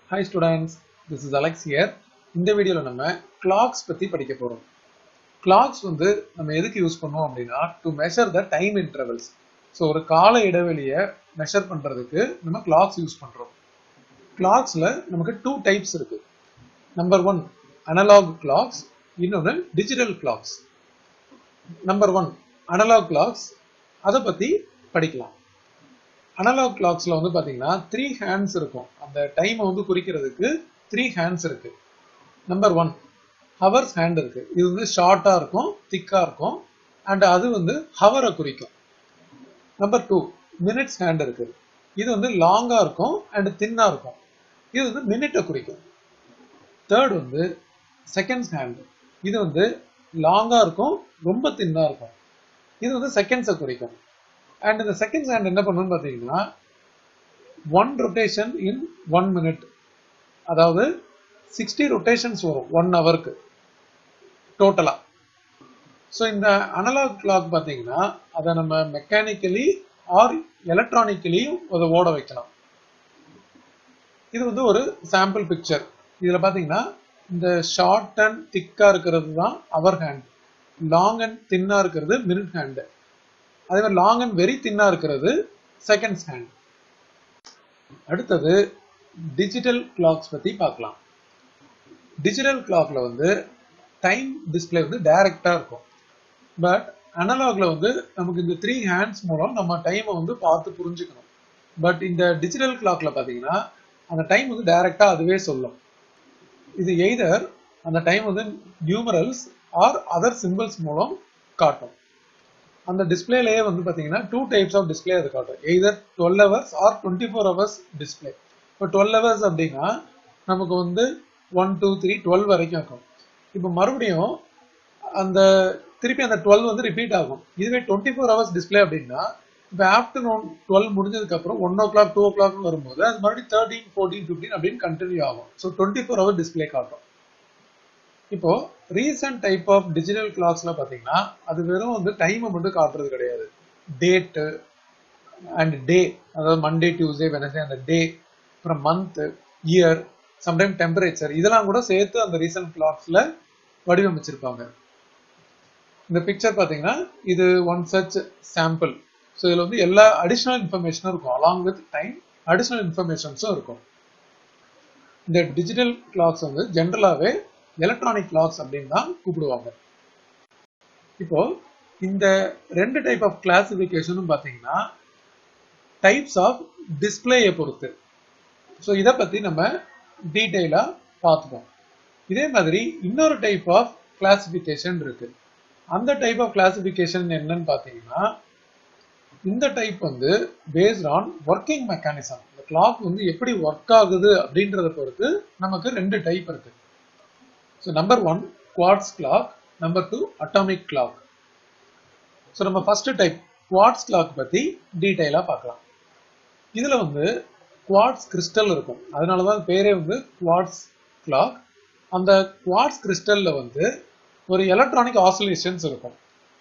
hi students this is Alex here இந்த வீடியோவில் நம்ம கிளாக்ஸ் பற்றி படிக்க போகிறோம் கிளாக்ஸ் வந்து நம்ம எதுக்கு யூஸ் பண்ணுவோம் அப்படின்னா to measure the time intervals so ஒரு கால இடைவெளியை மெஷர் பண்ணுறதுக்கு நம்ம கிளாக்ஸ் யூஸ் பண்ணுறோம் கிளாக்ஸில் நமக்கு டூ டைப்ஸ் இருக்கு நம்பர் ஒன் அனலாக் கிளாக்ஸ் இன்னொன்று digital clocks number one analog clocks அதை பற்றி படிக்கலாம் அனலாக் கிளாக்ஸ்ல வந்து பாத்தீங்கன்னா த்ரீ ஹேண்ட்ஸ் இருக்கும் அந்த டைமை வந்து குறிக்கிறதுக்கு த்ரீ ஹேண்ட்ஸ் இருக்கு நம்பர் ஒன் ஹவர்ஸ் ஹேண்ட் இருக்கு இது வந்து ஷார்ட்டா இருக்கும் திக்கா இருக்கும் அண்ட் அது வந்து ஹவரை குறிக்கும் நம்பர் டூ மினிட்ஸ் ஹேண்ட் இருக்கு இது வந்து லாங்கா இருக்கும் அண்ட் தின்னா இருக்கும் இது வந்து மினிட்டை குறிக்கும் தேர்ட் வந்து செகண்ட்ஸ் ஹேண்ட் இது வந்து லாங்கா இருக்கும் ரொம்ப தின்னா இருக்கும் இது வந்து செகண்ட்ஸை குறிக்கும் அண்ட் இந்த செகண்ட்ஸ் ஹேண்ட் என்ன பண்ணுன்னு பார்த்தீங்கன்னா one rotation in one minute அதாவது சிக்ஸ்டி ரொட்டேஷன்ஸ் வரும் ஒன் ஹவருக்கு டோட்டலாக ஸோ இந்த அனலாக் கிளாக் பார்த்தீங்கன்னா அதை நம்ம மெக்கானிக்கலி ஆர் எலக்ட்ரானிக்கலியும் அதை ஓட வைக்கலாம் இது வந்து ஒரு சாம்பிள் பிக்சர் இதில் பார்த்தீங்கன்னா இந்த ஷார்ட் அண்ட் திக்காக இருக்கிறது தான் அவர் ஹேண்ட் லாங் அண்ட் தின்னாக இருக்கிறது மினிட் ஹேண்டு அதே மாதிரி லாங் அண்ட் வெரி தின்னா இருக்கிறது செகண்ட்ஸ் ஹேண்ட் அடுத்தது டிஜிட்டல் கிளாக்ஸ் பத்தி பார்க்கலாம் டிஜிட்டல் கிளாக்ல வந்து டைம் டிஸ்பிளே வந்து டைரக்டா இருக்கும் பட் அனலாக்ல வந்து நமக்கு இந்த த்ரீ ஹேண்ட்ஸ் மூலம் நம்ம டைமை வந்து பார்த்து புரிஞ்சுக்கணும் பட் இந்த டிஜிட்டல் கிளாக்ல பாத்தீங்கன்னா அந்த டைம் வந்து டைரக்டா அதுவே சொல்லும் இது எய்தர் அந்த டைம் வந்து நியூமரல்ஸ் ஆர் அதர் சிம்பிள்ஸ் மூலம் காட்டும் அந்த டிஸ்பிளேலயே வந்து பாத்தீங்கன்னா டூ டைப்ஸ் ஆஃப் டிஸ்பிளே அது காட்டும் either twelve hours or twenty four hours display இப்போ டுவெல் ஹவர்ஸ் அப்படின்னா நமக்கு வந்து ஒன் டூ த்ரீ டுவெல் வரைக்கும் இருக்கும் இப்போ மறுபடியும் அந்த திருப்பி அந்த டுவெல் வந்து ரிப்பீட் ஆகும் இதுவே டுவெண்ட்டி ஃபோர் ஹவர்ஸ் டிஸ்பிளே அப்படின்னா இப்போ ஆஃப்டர்நூன் டுவெல் முடிஞ்சதுக்கு அப்புறம் one o'clock two o'clock வரும்போது அது மறுபடியும் தேர்ட்டீன் ஃபோர்டீன் ஃபிஃப்டீன் அப்படின்னு கண்டினியூ ஆகும் so twenty four hour display காட்டும் இப்போ ரீசன்ட் டைப் ஆஃப் டிஜிட்டல் கிளாக்ஸ்ல பாத்தீங்கன்னா அது வெறும் வந்து டைமை மட்டும் காட்டுறது கிடையாது டேட்டு அண்ட் டே அதாவது மண்டே டியூஸ்டே வெனஸ்டே அந்த டே அப்புறம் மந்த் இயர் சம்டைம் டெம்பரேச்சர் இதெல்லாம் கூட சேர்த்து அந்த ரீசன்ட் கிளாக்ஸ்ல வடிவமைச்சிருப்பாங்க இந்த பிக்சர் பாத்தீங்கன்னா இது ஒன் சச் சாம்பிள் ஸோ இதுல வந்து எல்லா அடிஷ்னல் இன்ஃபர்மேஷனும் இருக்கும் அலாங் வித் டைம் அடிஷ்னல் இன்ஃபர்மேஷன்ஸும் இருக்கும் இந்த டிஜிட்டல் கிளாக்ஸ் வந்து ஜென்ரலாகவே எலக்ட்ரானிக் கிளாக்ஸ் அப்படின்னு தான் கூப்பிடுவாங்க இப்போ இந்த ரெண்டு டைப் ஆஃப் கிளாசிபிகேஷனும் பார்த்தீங்கன்னா டைப்ஸ் ஆஃப் டிஸ்பிளேயை பொறுத்து ஸோ இதை பற்றி நம்ம டீட்டெயிலாக பார்த்துப்போம் இதே மாதிரி இன்னொரு டைப் ஆஃப் கிளாசிபிகேஷன் இருக்கு அந்த டைப் ஆஃப் கிளாசிபிகேஷன் என்னன்னு பார்த்தீங்கன்னா இந்த டைப் வந்து பேஸ்ட் ஆன் ஒர்க்கிங் மெக்கானிசம் இந்த கிளாக் வந்து எப்படி ஒர்க் ஆகுது அப்படின்றத பொறுத்து நமக்கு ரெண்டு டைப் இருக்கு so number one quartz clock number two atomic clock so நம்ம ஃபர்ஸ்ட் டைப் குவாட்ஸ் கிளாக் பற்றி டீட்டெயிலாக பார்க்கலாம் இதில் வந்து குவாட்ஸ் கிறிஸ்டல் இருக்கும் அதனால தான் பேரே வந்து குவாட்ஸ் கிளாக் அந்த குவாட்ஸ் கிறிஸ்டலில் வந்து ஒரு எலக்ட்ரானிக் ஆசிலேஷன்ஸ் இருக்கும்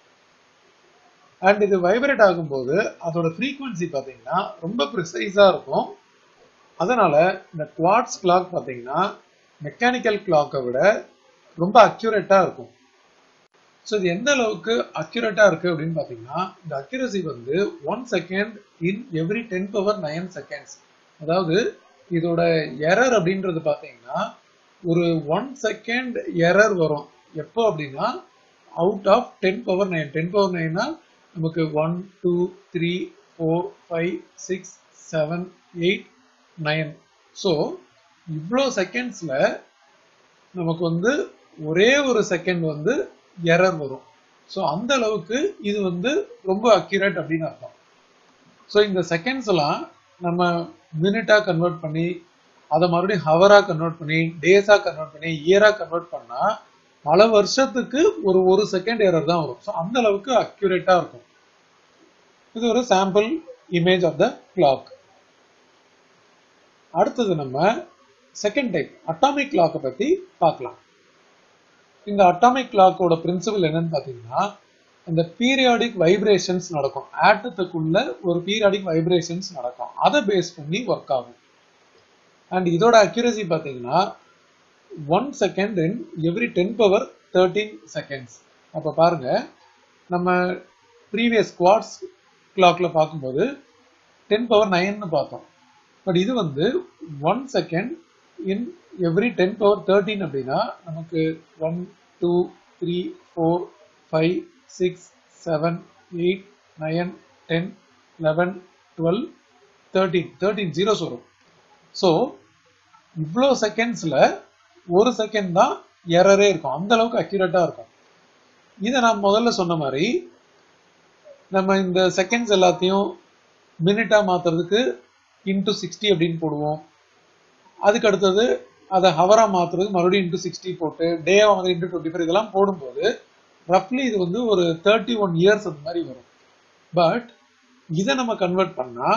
அண்ட் இது வைப்ரேட் ஆகும்போது அதோட ஃப்ரீக்குவன்சி பார்த்தீங்கன்னா ரொம்ப ப்ரிசைஸாக இருக்கும் அதனால இந்த குவாட்ஸ் கிளாக் பார்த்தீங்கன்னா மெக்கானிக்கல் கிளாக்கை விட ரொம்ப அக்யூரேட்டாக இருக்கும் ஸோ இது எந்த அளவுக்கு அக்யூரேட்டாக இருக்குது அப்படின்னு பார்த்தீங்கன்னா இந்த அக்யூரசி வந்து one second in every ten power nine seconds அதாவது இதோட எரர் அப்படின்றது பார்த்தீங்கன்னா ஒரு ஒன் செகண்ட் எரர் வரும் எப்போ அப்படின்னா out of ten power nine ten power நைன்னா நமக்கு one two three four five six seven eight nine so இவ்வளோ செகண்ட்ஸில் நமக்கு வந்து ஒரே ஒரு செகண்ட் வந்து எரர் வரும் ஸோ அந்த அளவுக்கு இது வந்து ரொம்ப அக்யூரேட் அப்படின்னு அர்த்தம் ஸோ இந்த செகண்ட்ஸ் எல்லாம் நம்ம மினிட்டா கன்வெர்ட் பண்ணி அதை மறுபடியும் ஹவரா கன்வெர்ட் பண்ணி டேஸா கன்வெர்ட் பண்ணி இயரா கன்வெர்ட் பண்ணா பல வருஷத்துக்கு ஒரு ஒரு செகண்ட் எரர் தான் வரும் ஸோ அந்த அளவுக்கு அக்யூரேட்டா இருக்கும் இது ஒரு sample image of the clock அடுத்தது நம்ம செகண்ட் டைப் அட்டாமிக் கிளாக்கை பத்தி பார்க்கலாம் இந்த அட்டாமிக் கிளாக்கோட பிரின்சிபல் என்னன்னு பார்த்தீங்கன்னா இந்த பீரியாடிக் வைப்ரேஷன்ஸ் நடக்கும் ஆட்டத்துக்குள்ள ஒரு பீரியாடிக் வைப்ரேஷன்ஸ் நடக்கும் அதை பேஸ் பண்ணி ஒர்க் ஆகும் அண்ட் இதோட அக்யூரசி பார்த்தீங்கன்னா one second in every ten power thirteen seconds அப்போ பாருங்க நம்ம ப்ரீவியஸ் குவாட்ஸ் கிளாக்ல பார்க்கும்போது டென் பவர் நைன்னு பார்த்தோம் பட் இது வந்து one second in every ten power thirteen அப்படின்னா நமக்கு one two three four five six seven eight nine ten eleven twelve thirteen thirteen zeros வரும் ஸோ இவ்வளோ செகண்ட்ஸில் ஒரு செகண்ட் தான் எரரே இருக்கும் அந்த அளவுக்கு அக்யூரேட்டாக இருக்கும் இதை நான் முதல்ல சொன்ன மாதிரி நம்ம இந்த செகண்ட்ஸ் எல்லாத்தையும் மினிட்டா மாத்துறதுக்கு இன்டூ சிக்ஸ்டி அப்படின்னு போடுவோம் அதுக்கு அடுத்தது அதை ஹவரா மாத்துறதுக்கு மறுபடியும் இன்டூ சிக்ஸ்டி போட்டு டே வந்து இன்டூ டுவெண்ட்டி ஃபோர் இதெல்லாம் போடும்போது ரஃப்லி இது வந்து ஒரு தேர்ட்டி ஒன் இயர்ஸ் அந்த மாதிரி வரும் பட் இதை நம்ம கன்வெர்ட் பண்ணா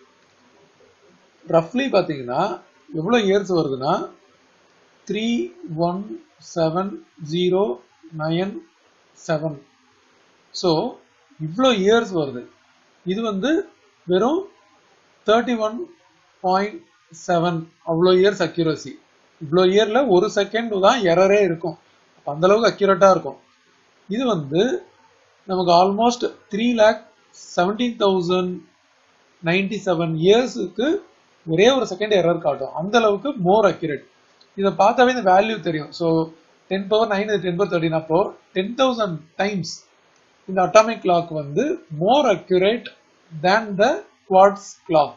ரஃப்லி பார்த்தீங்கன்னா எவ்வளோ இயர்ஸ் வருதுன்னா three one seven zero nine seven so இவ்வளோ இயர்ஸ் வருது இது வந்து வெறும் தேர்ட்டி ஒன் பாயிண்ட் செவன் அவ்வளோ இயர்ஸ் அக்யூரசி இவ்வளோ இயரில் ஒரு செகண்ட் தான் எரரே இருக்கும் அப்போ அந்த அளவுக்கு அக்யூரேட்டாக இருக்கும் இது வந்து நமக்கு almost three lakh seventeen thousand ninety seven இயர்ஸுக்கு ஒரே ஒரு செகண்ட் எரர் காட்டும் அந்த அளவுக்கு மோர் அக்யூரேட் இதை பார்த்தாவே இந்த வேல்யூ தெரியும் so ten power nine ten power thirteen அப்போ டென் தௌசண்ட் டைம்ஸ் இந்த அட்டாமிக் கிளாக் வந்து more accurate than the quartz clock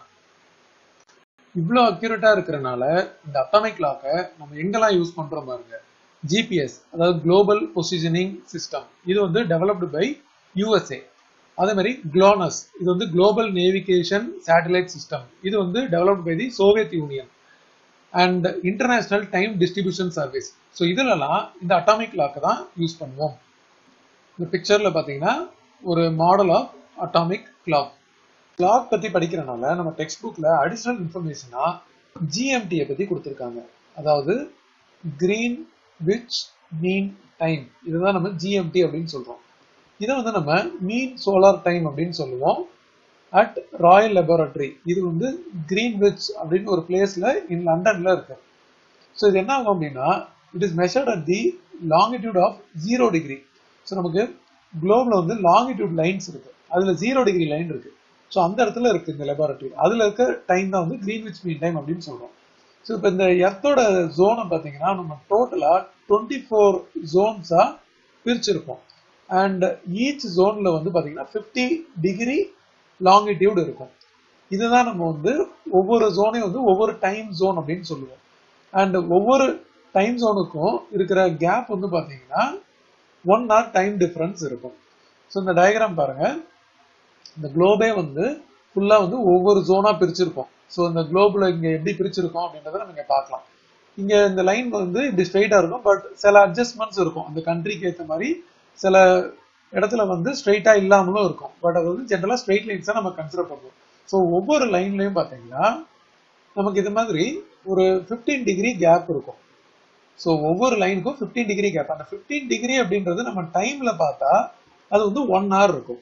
இவ்வளோ அக்யூரேட்டா இருக்கிறனால இந்த அட்டாமிக் கிளாக்கை நம்ம எங்கெல்லாம் யூஸ் பண்றோம் பாருங்க ஜிபிஎஸ் அதாவது குளோபல் பொசிஷனிங் சிஸ்டம் இது வந்து டெவலப்டு பை யூஎஸ்ஏ அதே மாதிரி குளோனஸ் இது வந்து குளோபல் நேவிகேஷன் சேட்டலைட் சிஸ்டம் இது வந்து developed by the Soviet Union and international time distribution service so இதுலலாம் இந்த அட்டாமிக் கிளாக்கை தான் யூஸ் பண்ணுவோம் இந்த பிக்சர்ல பார்த்தீங்கன்னா ஒரு model of atomic clock clock பத்தி படிக்கிறனால நம்ம டெக்ஸ்ட் புக்ல அடிஷனல் இன்ஃபர்மேஷனா ஜிஎம்டியை பத்தி கொடுத்துருக்காங்க அதாவது கிரீன் விச் மீன் டைம் இதுதான் நம்ம ஜிஎம்டி அப்படின்னு சொல்றோம் இதை வந்து நம்ம மீன் சோலார் டைம் அப்படின்னு சொல்லுவோம் அட் ராயல் லெபரட்டரி இது வந்து கிரீன்விச் அப்படின்னு ஒரு பிளேஸ்ல இன் லண்டன்ல இருக்கு ஸோ இது என்ன ஆகும் அப்படின்னா it is measured at the longitude of zero degree so நமக்கு குளோப்ல வந்து லாங்கிடியூட் லைன்ஸ் இருக்கு அதுல ஜீரோ டிகிரி லைன் இருக்கு ஸோ அந்த இடத்துல இருக்கு இந்த லெபார்டரி அதுல இருக்க டைம் தான் வந்து கிரீன்விச் மீன் டைம் அப்படின்னு சொல்றோம் ஸோ இப்போ இந்த எர்த்தோட ஜோனை பார்த்தீங்கன்னா நம்ம டோட்டலா டுவெண்ட்டி ஃபோர் ஜோன்ஸா பிரிச்சிருப்போம் அண்ட் ஈச் ஜோன்ல வந்து பார்த்தீங்கன்னா ஃபிஃப்டி டிகிரி லாங்கிடியூட் இருக்கும் இதுதான் நம்ம வந்து ஒவ்வொரு ஜோனையும் வந்து ஒவ்வொரு டைம் ஜோன் அப்படின்னு சொல்லுவோம் அண்ட் ஒவ்வொரு டைம் ஜோனுக்கும் இருக்கிற கேப் வந்து பார்த்தீங்கன்னா ஒன் ஆர் டைம் டிஃபரன்ஸ் இருக்கும் ஸோ இந்த டயக்ராம் பாருங்க இந்த குளோபே வந்து ஃபுல்லாக வந்து ஒவ்வொரு ஜோனாக பிரிச்சிருக்கோம் ஸோ இந்த குளோபில் இங்கே எப்படி பிரிச்சிருக்கோம் அப்படின்றத நம்ம இங்கே பார்க்கலாம் இங்கே இந்த லைன் வந்து இப்படி ஸ்ட்ரைட்டாக இருக்கும் பட் சில அட்ஜஸ்ட்மெண்ட்ஸ் இருக்கும் அந்த கண்ட்ரிக்கு ஏற்ற மாதிரி சில இடத்துல வந்து ஸ்ட்ரைட்டாக இல்லாமலும் இருக்கும் பட் அது வந்து ஜென்ரலாக ஸ்ட்ரைட் லைன்ஸாக நம்ம கன்சிடர் பண்ணுவோம் ஸோ ஒவ்வொரு லைன்லையும் பார்த்தீங்கன்னா நமக்கு இது மாதிரி ஒரு ஃபிஃப்டீன் டிகிரி கேப் இருக்கும் ஸோ ஒவ்வொரு லைனுக்கும் ஃபிஃப்டீன் டிகிரி கேப் அந்த ஃபிஃப்டீன் டிகிரி அப்படின்றது நம்ம டைம்ல பார்த்தா அது வந்து ஒன் ஹவர் இருக்கும்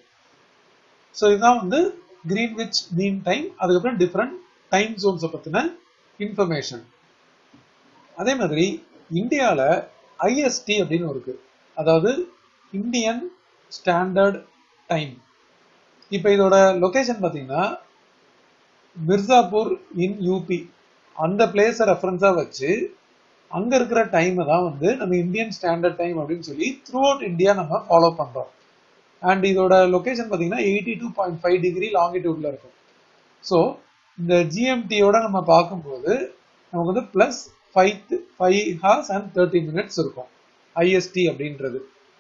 ஸோ இதுதான் வந்து கிரீன்விச் மீன் டைம் அதுக்கப்புறம் டிஃப்ரெண்ட் டைம் ஜோன்ஸை பற்றின இன்ஃபர்மேஷன் அதே மாதிரி இந்தியாவில் ஐஎஸ்டி அப்படின்னு இருக்கு அதாவது இந்தியன் ஸ்டாண்டர்ட் டைம் இப்போ இதோட லொகேஷன் பார்த்தீங்கன்னா மிர்சாப்பூர் இன் யூபி அந்த பிளேஸை ரெஃபரன்ஸாக வச்சு அங்கே இருக்கிற டைமை தான் வந்து நம்ம இந்தியன் ஸ்டாண்டர்ட் டைம் அப்படின்னு சொல்லி த்ரூ அவுட் இந்தியா நம்ம ஃபாலோ பண்ணுறோம் அண்ட் இதோட லொகேஷன் பார்த்தீங்கன்னா eighty two point five degree லாங்கிடியூட்ல இருக்கும் ஸோ இந்த ஜிஎம்டியோட நம்ம பார்க்கும்போது நமக்கு வந்து plus five five hours and thirty minutes இருக்கும் ஐஎஸ்டி அப்படின்றது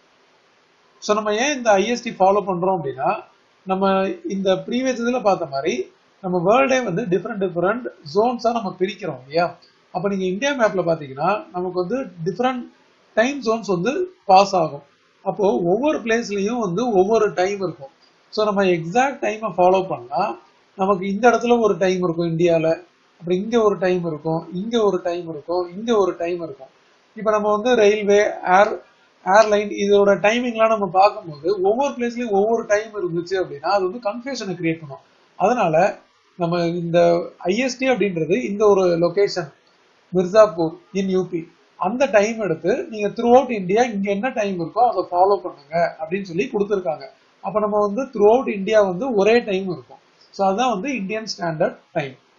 ஸோ நம்ம ஏன் இந்த ஐஎஸ்டி ஃபாலோ பண்ணுறோம் அப்படின்னா நம்ம இந்த ப்ரீவியஸ் இதில் பார்த்த மாதிரி நம்ம வேர்ல்டே வந்து டிஃப்ரெண்ட் டிஃப்ரெண்ட் ஜோன்ஸாக நம்ம பிரிக்கிறோம் இல்லையா அப்போ நீங்கள் இந்தியா மேப்பில் பார்த்தீங்கன்னா நமக்கு வந்து டிஃப்ரெண்ட் டைம் ஜோன்ஸ் வந்து பாஸ் ஆகும் அப்போ ஒவ்வொரு பிளேஸ்லயும் வந்து ஒவ்வொரு டைம் இருக்கும் ஸோ நம்ம எக்ஸாக்ட் டைமை ஃபாலோ பண்ணா நமக்கு இந்த இடத்துல ஒரு டைம் இருக்கும் இந்தியாவில் அப்புறம் இங்க ஒரு டைம் இருக்கும் இங்க ஒரு டைம் இருக்கும் இங்க ஒரு டைம் இருக்கும் இப்போ நம்ம வந்து ரயில்வே ஏர் ஏர்லைன் இதோட டைமிங்லாம் நம்ம பார்க்கும்போது ஒவ்வொரு பிளேஸ்லயும் ஒவ்வொரு டைம் இருந்துச்சு அப்படின்னா அது வந்து கன்ஃபியூஷனை கிரியேட் பண்ணும் அதனால நம்ம இந்த ஐஎஸ்டி அப்படின்றது இந்த ஒரு லொகேஷன் மிர்சாப்பூர் இன் யூபி அந்த டைம் எடுத்து நீங்க த்ரூ அவுட் இந்தியா இங்க என்ன டைம் இருக்கோ அதை ஃபாலோ பண்ணுங்க அப்படின்னு சொல்லி கொடுத்துருக்காங்க அப்ப நம்ம வந்து த்ரூ அவுட் இந்தியா வந்து ஒரே டைம் இருக்கும் ஸோ அதுதான் வந்து இந்தியன் ஸ்டாண்டர்ட் டைம்